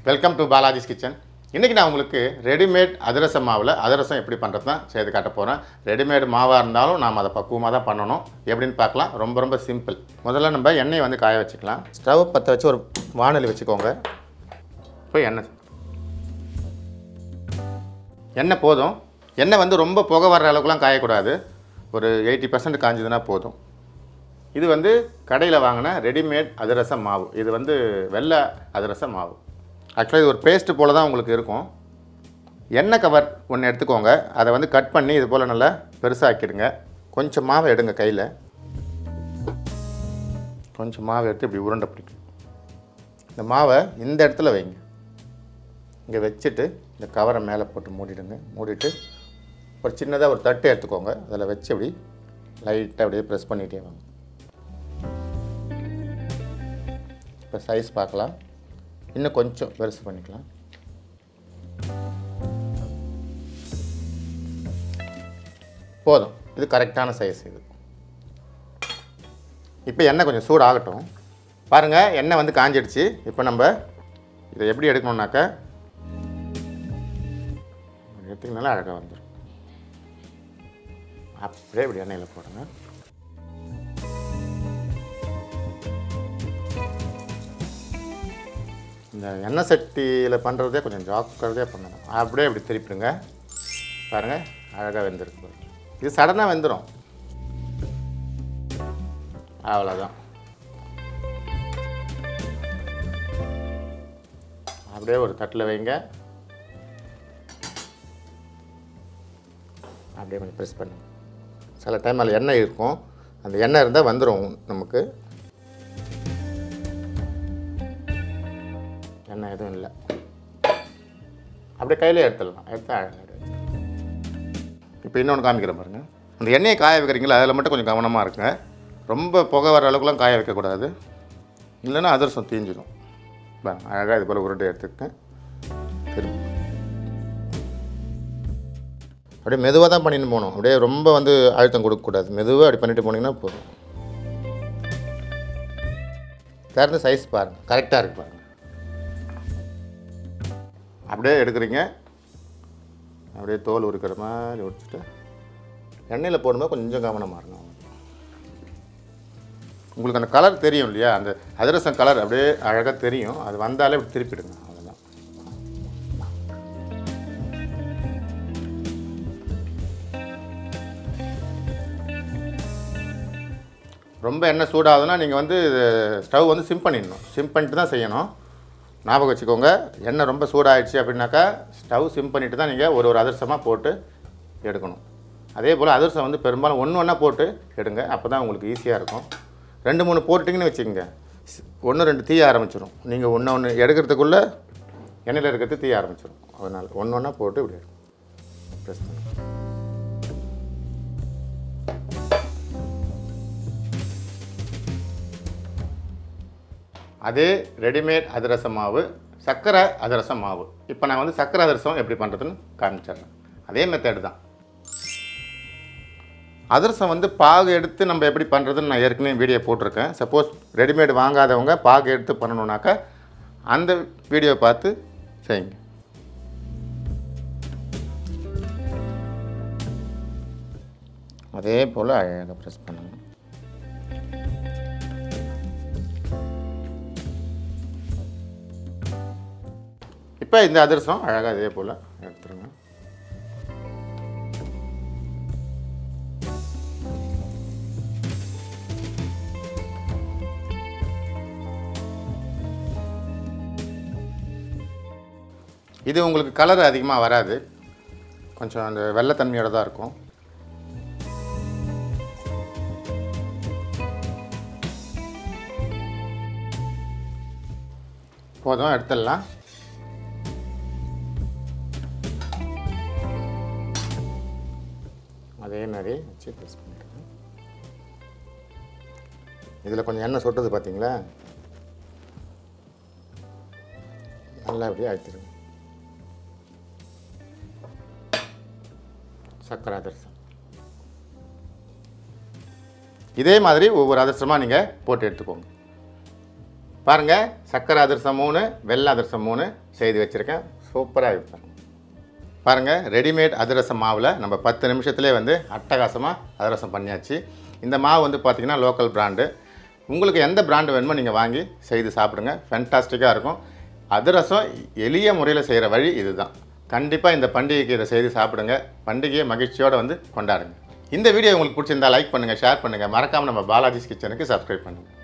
Welcome to Balaji's kitchen இன்றைக்கி நான் உங்களுக்கு ரெடிமேட் அதிரச மாவில் அதிரசம் எப்படி பண்ணுறது தான் செய்து காட்ட போகிறேன் ரெடிமேட் மாவாக இருந்தாலும் நாம் அதை பக்குவமாக தான் பண்ணணும் எப்படின்னு பார்க்கலாம் ரொம்ப ரொம்ப சிம்பிள் முதல்ல நம்ம எண்ணெயை வந்து காய வச்சுக்கலாம் ஸ்டவ் பற்ற வச்சு ஒரு வானொலி வச்சுக்கோங்க இப்போ எண்ணெய் எண்ணெய் போதும் எண்ணெய் வந்து ரொம்ப புகை வர்ற அளவுக்குலாம் காயக்கூடாது ஒரு எயிட்டி பர்சன்ட் காஞ்சதுன்னா போதும் இது வந்து கடையில் வாங்கின ரெடிமேட் அதிரச மாவு இது வந்து வெள்ளை அதிரச மாவு ஆக்சுவலாக இது ஒரு பேஸ்ட்டு போல் தான் உங்களுக்கு இருக்கும் எண்ணெய் கவர் ஒன்று எடுத்துக்கோங்க அதை வந்து கட் பண்ணி இது போல் நல்லா பெருசாக்கிடுங்க கொஞ்சம் மாவை எடுங்க கையில் கொஞ்சம் மாவை எடுத்து இப்படி உருண்டை பிடிக்கும் இந்த மாவை இந்த இடத்துல வைங்க இங்கே வச்சுட்டு இந்த கவரை மேலே போட்டு மூடிடுங்க மூடிட்டு ஒரு சின்னதாக ஒரு தட்டு எடுத்துக்கோங்க அதில் வச்சு அப்படி லைட்டாக அப்படியே ப்ரெஸ் பண்ணிகிட்டே வாங்க இப்போ சைஸ் பார்க்கலாம் இன்னும் கொஞ்சம் பெருசு பண்ணிக்கலாம் போதும் இது கரெக்டான சைஸ் இது இப்போ எண்ணெய் கொஞ்சம் சூடு ஆகட்டும் பாருங்கள் எண்ணெய் வந்து காஞ்சிடுச்சு இப்போ நம்ம இதை எப்படி எடுக்கணுன்னாக்கா எடுத்திங்கனால அழகாக வந்துடும் அப்படியே இப்படி எண்ணெயில் போடுங்க இந்த எண்ணெய் சட்டியில் பண்ணுறதே கொஞ்சம் ஜாக்கிரதையாக பண்ணணும் அப்படியே இப்படி திருப்பிடுங்க பாருங்கள் அழகாக வெந்திருக்கு பாருங்க. இது சடனாக வெந்துடும் அவ்வளோதான் அப்படியே ஒரு தட்டில் வைங்க அப்படியே கொஞ்சம் ப்ரெஸ் பண்ணுங்க சில டைம் அதில் எண்ணெய் இருக்கும் அந்த எண்ணெய் இருந்தால் வந்துடும் நமக்கு எண்ணெய் எதுவும் இல்லை அப்படியே கையிலே எடுத்துடலாம் எடுத்து அழகாக இப்போ இன்னொன்று காமிக்கிறேன் பாருங்கள் அந்த எண்ணெயை காய வைக்கிறீங்களா அதில் மட்டும் கொஞ்சம் கவனமாக இருங்க ரொம்ப புகை வர அளவுக்குலாம் காய வைக்கக்கூடாது இல்லைன்னா அதிரசம் தீஞ்சிடும் பாருங்க அழகாக இது போல் உருண்டை எடுத்துக்கேன் திரும்ப அப்படியே மெதுவாக தான் பண்ணிட்டு போகணும் அப்படியே ரொம்ப வந்து அழுத்தம் கொடுக்கக்கூடாது மெதுவாக அப்படி பண்ணிட்டு போனீங்கன்னா போதும் திறந்து சைஸ் பாருங்கள் கரெக்டாக இருக்கு பாருங்கள் அப்படியே எடுக்கிறீங்க அப்படியே தோல் உரிக்கிற மாதிரி உரிச்சிட்டு எண்ணெயில் போடும்போது கொஞ்சம் கவனமாக இருக்கும் உங்களுக்கு அந்த கலர் தெரியும் இல்லையா அந்த அதிரசம் கலர் அப்படியே அழகாக தெரியும் அது வந்தாலே இப்படி திருப்பிடுங்க அவ்வளோதான் ரொம்ப எண்ணெய் சூடாகுதுன்னா நீங்கள் வந்து ஸ்டவ் வந்து சிம் பண்ணிடணும் சிம் பண்ணிட்டு தான் செய்யணும் ஞாபகம் வச்சுக்கோங்க எண்ணெய் ரொம்ப சூடாயிடுச்சு அப்படின்னாக்கா ஸ்டவ் சிம் பண்ணிட்டு தான் நீங்கள் ஒரு ஒரு அதிரசமாக போட்டு எடுக்கணும் அதே போல் அதிரசம் வந்து பெரும்பாலும் ஒன்று ஒன்றா போட்டு எடுங்க அப்போ தான் உங்களுக்கு ஈஸியாக இருக்கும் ரெண்டு மூணு போட்டிங்கன்னு வச்சுக்கோங்க ஒன்று ரெண்டு தீய ஆரம்பிச்சிடும் நீங்கள் ஒன்று ஒன்று எடுக்கிறதுக்குள்ளே எண்ணெயில் இருக்கிறது தீய ஆரம்பிச்சிடும் அதனால் ஒன்று ஒன்றா போட்டு இப்படி எடுக்கும் ப்ரெஸ் பண்ணி அதே ரெடிமேட் அதிரச மாவு சர்க்கரை அதிரச மாவு இப்போ நான் வந்து சர்க்கரை அதிரசம் எப்படி பண்ணுறதுன்னு காமிச்சிடுறேன் அதே மெத்தேடு தான் அதிரசம் வந்து பாகு எடுத்து நம்ம எப்படி பண்ணுறதுன்னு நான் ஏற்கனவே வீடியோ போட்டிருக்கேன் சப்போஸ் ரெடிமேட் வாங்காதவங்க பாகு எடுத்து பண்ணணுன்னாக்கா அந்த வீடியோ பார்த்து செய்யுங்க அதே போல் அழகாக ப்ரெஸ் பண்ணணும் இப்போ இந்த அதிரசம் அழகாக இதே போல் எடுத்துருங்க இது உங்களுக்கு கலர் அதிகமாக வராது கொஞ்சம் அந்த வெள்ளைத்தன்மையோட தான் இருக்கும் போதும் எடுத்துடலாம் அதே மாதிரி வச்சு ப்ரெஸ் பண்ணிடுறேன் இதில் கொஞ்சம் எண்ணெய் சொட்டுது பார்த்தீங்களா நல்லா அப்படியே அழுத்திடுங்க சக்கரை அதிரசம் இதே மாதிரி ஒவ்வொரு அதிரசமாக நீங்கள் போட்டு எடுத்துக்கோங்க பாருங்கள் சக்கரை அதிரசம் மூணு வெள்ளை அதிரசம் மூணு செய்து வச்சுருக்கேன் சூப்பராக இருப்பேன் பாருங்கள் ரெடிமேட் அதிரசம் மாவில் நம்ம பத்து நிமிஷத்துலேயே வந்து அட்டகாசமாக அதிரசம் பண்ணியாச்சு இந்த மாவு வந்து பார்த்திங்கன்னா லோக்கல் பிராண்டு உங்களுக்கு எந்த பிராண்டு வேணுமோ நீங்கள் வாங்கி செய்து சாப்பிடுங்க ஃபென்டாஸ்டிக்காக இருக்கும் அதிரசம் எளிய முறையில் செய்கிற வழி இதுதான் கண்டிப்பாக இந்த பண்டிகைக்கு இதை செய்து சாப்பிடுங்க பண்டிகையை மகிழ்ச்சியோடு வந்து கொண்டாடுங்க இந்த வீடியோ உங்களுக்கு பிடிச்சிருந்தா லைக் பண்ணுங்கள் ஷேர் பண்ணுங்கள் மறக்காமல் நம்ம பாலாஜிஸ் கிச்சனுக்கு சப்ஸ்கிரைப் பண்ணுங்கள்